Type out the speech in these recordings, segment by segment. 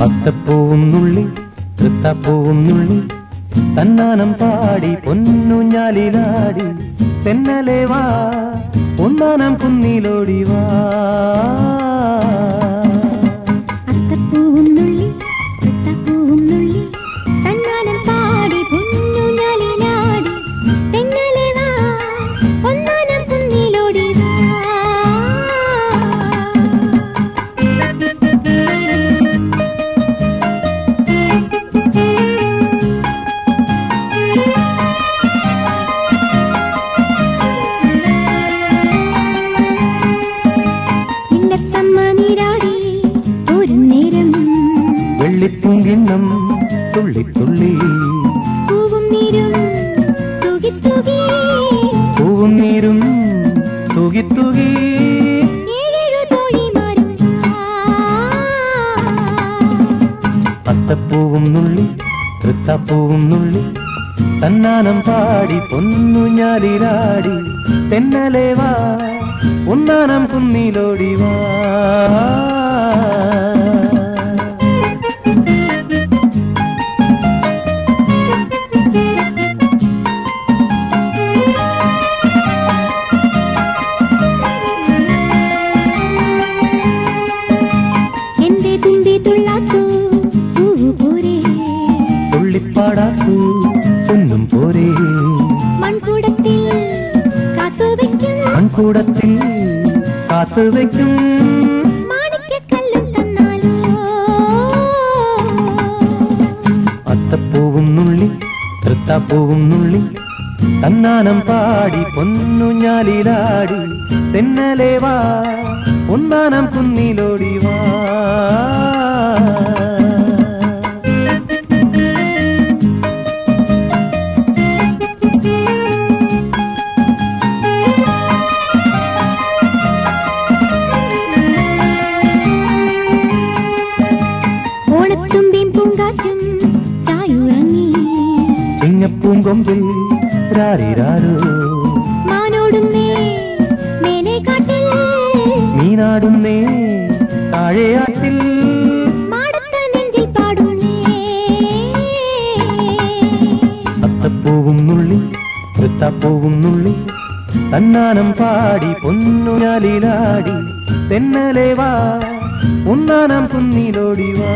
അത്തപ്പൂവും നുള്ളി തൃത്തപ്പൂവും നുള്ളി തന്നാനം പാടി പൊന്നുഞ്ഞാലിലാടി തെന്നലെ വാ ഒന്നാനം കുന്നിലോടി വാ അത്തപ്പൂവും നുള്ളി തൃത്തപ്പൂവും നുള്ളി തന്നാനം പാടി പൊന്നുഞ്ഞാലിലാടി തെന്നലെ വാ ഒന്നാനം കുന്നിലോടി വാ ഇല്ലത്തമ്മ നീരാടി ഒരു നേരം വെള്ളിപ്പൂങ്കിണ്ണം തുള്ളിത്തുള്ളി പൂവും നീരും തുകി തുകി പൂവും നീരും തൂകിത്തൂകി ഏഴേഴു തോഴിമാരും അത്തപ്പൂവും നുള്ളി തൃത്തപ്പൂവും നുള്ളി തന്നാനം പാടി പൊന്നുഞ്ഞാലിലാടി തെന്നലെ വാ ഒന്നാനം കുന്നിലോടി വാ എന്റെ തുമ്പി തുള്ളാത്തു പൂവു പോരേ തുള്ളിപ്പാടാക്കൂ ഒന്നും പോരേ മൺകൂടത്തിൽ കാത്തുവയ്ക്കും മൺകൂടത്തിൽ കാത്തു വയ്ക്കും മാണിക്യക്കല്ലും തന്നാലോ അത്തപ്പൂവും നുള്ളി തൃത്താപ്പൂവും നുള്ളി തന്നാനം പാടി പൊന്നുഞ്ഞാലിലാടി തെന്നലെ വാ ഒന്നാനം കുന്നിലോടി വാ ഓണത്തുമ്പിയും പൂങ്കാറ്റും ചായുറങ്ങി ചിങ്ങപ്പൂങ്കൊമ്പിൽ രാരിരാരോ മാനോടുന്നേ മേലെ കാട്ടിൽ മീനാടുന്നേ താഴെയാറ്റിൽ മാടത്ത നെഞ്ചിൽ പാടുന്നേ അത്തപ്പൂവും നുള്ളി തൃത്താപ്പൂവും നുള്ളി തന്നാനം പാടി പൊന്നുഞ്ഞാലിലാടി തെന്നലെ വാ ഒന്നാനം കുന്നിലോടി വാ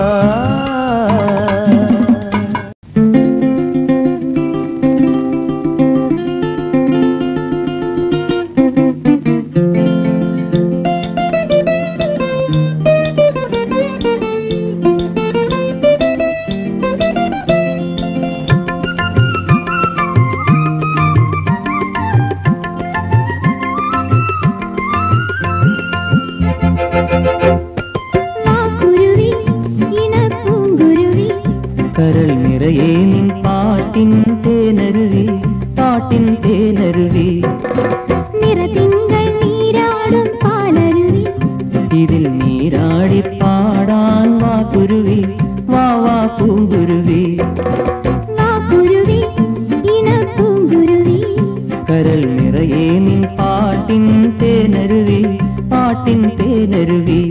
വാക്കുരുവി ഇണപ്പൂങ്കുരുവി കരൾ നിറയെ നിൻ പാട്ടിൻ തേനരുവി പാട്ടിൻ തേനരുവി നിറതിങ്കൾ നീരാടും പാലരുവി ഇതിൽ നീരാടി പാടാൻ വാ കുരുവി വാ വാ പൂങ്കുരുവി വാക്കുരുവി ഇണപ്പൂങ്കുരുവി കരൾ നിറയെ നിൻ പാട്ടിൻ തേനരുവി പാട്ടിൻ തേനരുവി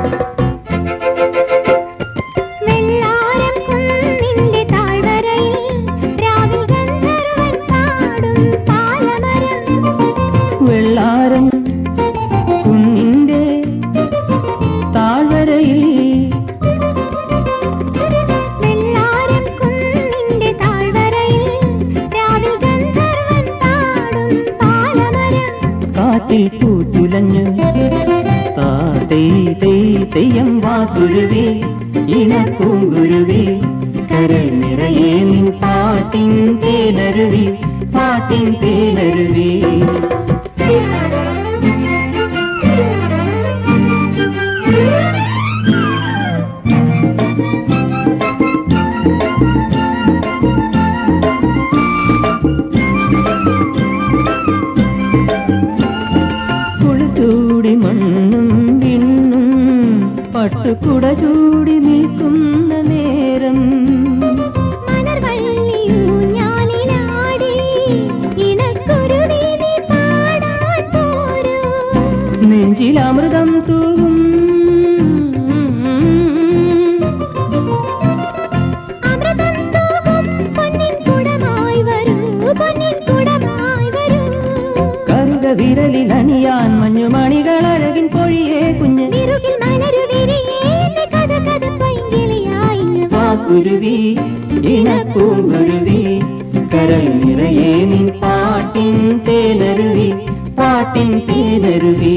വെള്ളാരം കുന്നിന്റെ താഴ്വരയിൽ രാവിൽ ഗന്ധർവൻ പാടും പാലമരം വെള്ളാരം കുന്നിന്റെ താഴ്വരയിൽ വെള്ളാരം കുന്നിന്റെ താഴ്വരയിൽ രാവിൽ ഗന്ധർവൻ പാടും പാലമരം കാറ്റിൽ പൂത്തുലഞ്ഞു താ തെയ് തെയ് തെയ്യം വാ കുരുവി ഇണപ്പൂങ്കുരുവി കരൾ നിറയെ നിൻ പാട്ടിൻ തേനരുവി പാട്ടിൻ തേനരുവി കുളിച്ചൂടി മണ്ണും വിണ്ണും പട്ടുകുട ചൂടി നിൽക്കുന്ന നേരം മലർവള്ളിയൂഞ്ഞാലിലാടി ഇണക്കുരുവി നീ പാടാൻ പോരൂ നെഞ്ചിലമൃതം തൂവും കുരുവി ഇണപ്പൂങ്കുരുവി കരൾ നിറയെ നിൻ പാട്ടിൻ തേനരുവി പാട്ടിൻ തേനരുവി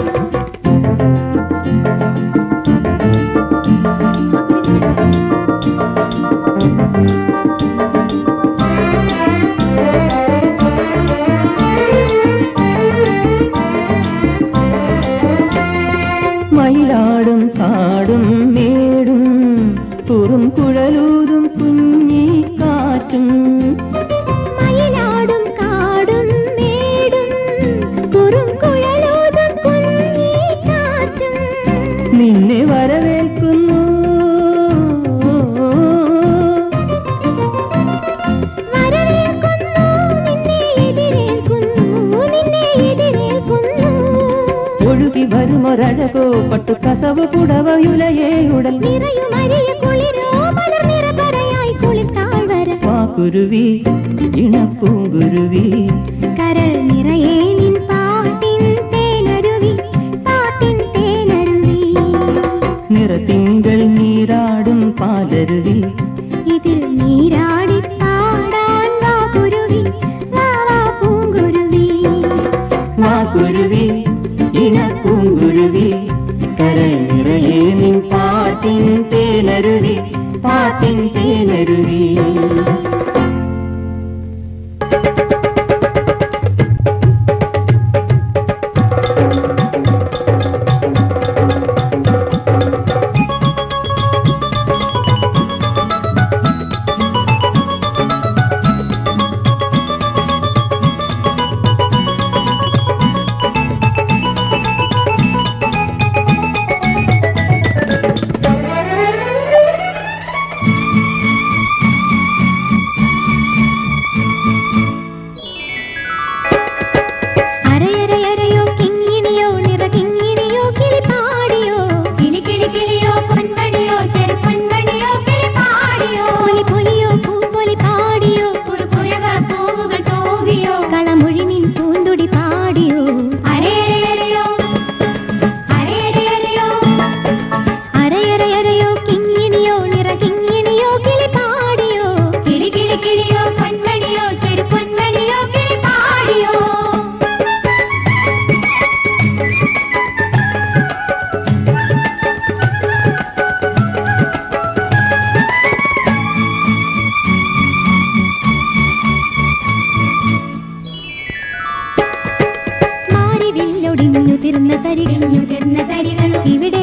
മയിലാടും കാടും മേടും തുറും കുഴലൂതും കുഞ്ഞി കാറ്റും മയിലാടും കാടും മേടും കുറുംകുഴലൂതും കുഞ്ഞിക്കാറ്റും നിന്നെ വരവേൽക്കുന്നു വരവേൽക്കുന്നു നിന്നെ എതിരേൽക്കുന്നു നിന്നെ എതിരേൽക്കുന്നു ഒഴുകി വരുമൊരഴകോ പട്ടു കസവ് പുടവയുലയേ ഉടൽ നിറയും അരിയ കുളിരോ മലർ നിറപറയായി കുളിത്താൾ വര വാക്കുരുവി ഇണപ്പൂങ്കുരുവി കരൾ നിറയെ നിൻ പാട്ടിൻ തേനരുവി പാട്ടിൻ തേനരുവി നിറത്തിങ്കൾ നീരാടും പാലരുവി ഇതിൽ നീരാടി പാടാൻ വാ കുരുവി വാ വാ പൂങ്കുരുവി വാക്കുരുവി ഇണപ്പൂങ്കുരുവി കരൾ നിറയെ നിൻ പാട്ടിൻ തേനരുവി പാട്ടിൻ തേനരുവി അരയരയരയോ കിങ്ങിണിയോ നിറ കിങ്ങിണിയോ കിളി പാടിയോ കിളി കിളി കിളിയോ പൊൻപണിയോ ചെറുപ്പൊൻപണിയോ കിളി പാടിയോ പൊലി പൊലിയോ പൂപ്പൊലി പാടിയോ കുറുകുഴവ പൂവുകൾ തോവിയോ കളമൊഴി നിൻ പൂന്തുടി പാടിയോ അരയരയരയോ അരയരയരയോ അരയരയരയോ കിങ്ങിണിയോ നിറ കിങ്ങിണിയോ കിളി പാടിയോ കിളി കിളി കിളിയോ പൊന്മണിയോ ചെറു പൊന്മണിയോ കിളി പാടിയോ മാറിവില്ലൊടിഞ്ഞു തിർന്ന തരികഞ്ഞു തിർന്ന തരികളും ഇവിടെ